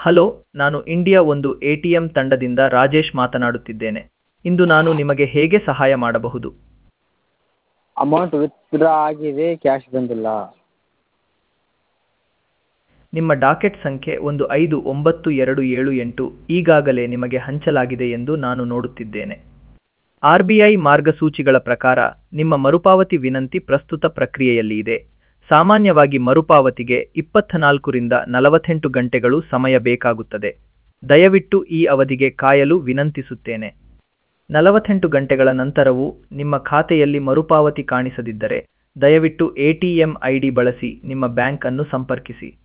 hello ನಾನು India ಒಂದು A T M ತಂಡದಿಂದ ರಾಜೇಶ್ ಮಾತನಾಡುತ್ತಿದ್ದೇನೆ ಇಂದು ನಾನು ನಿಮಗೆ ಹೇಗೆ ಸಹಾಯ ಮಾಡಬಹುದು ಅಮೌಂಟ್ ವಿತ್ಡ್ರಾ ಆಗಿದೆ ಕ್ಯಾಶ್ ಬಂದಿಲ್ಲ ನಿಮ್ಮ ಡಾಕೆಟ್ ಸಂಖ್ಯೆ ಒಂದು ಐದು ಒಂಬತ್ತು ಎರಡು ಏಳು ಎಂಟು ಈಗಾಗಲೇ ನಿಮಗೆ ಹಂಚಲಾಗಿದೆ ಎಂದು ನಾನು ನೋಡುತ್ತಿದ್ದೇನೆ ಆರ್ ಬಿ ಐ ಮಾರ್ಗಸೂಚಿಗಳ ಪ್ರಕಾರ ನಿಮ್ಮ ಮರುಪಾವತಿ ವಿನಂತಿ ಪ್ರಸ್ತುತ ಪ್ರಕ್ರಿಯೆಯಲ್ಲಿ ಇದೆ ಸಾಮಾನ್ಯವಾಗಿ ಮರುಪಾವತಿಗೆ ಇಪ್ಪತ್ತನಾಲ್ಕರಿಂದ ನಲವತ್ತೆಂಟು ಗಂಟೆಗಳು ಸಮಯ ಬೇಕಾಗುತ್ತದೆ ದಯವಿಟ್ಟು ಈ ಅವಧಿಗೆ ಕಾಯಲು ವಿನಂತಿಸುತ್ತೇನೆ ನಲವತ್ತೆಂಟು ಗಂಟೆಗಳ ನಂತರವೂ ನಿಮ್ಮ ಖಾತೆಯಲ್ಲಿ ಮರುಪಾವತಿ ಕಾಣಿಸದಿದ್ದರೆ ದಯವಿಟ್ಟು A T M I D ಬಳಸಿ ನಿಮ್ಮ ಬ್ಯಾಂಕ್ ಅನ್ನು ಸಂಪರ್ಕಿಸಿ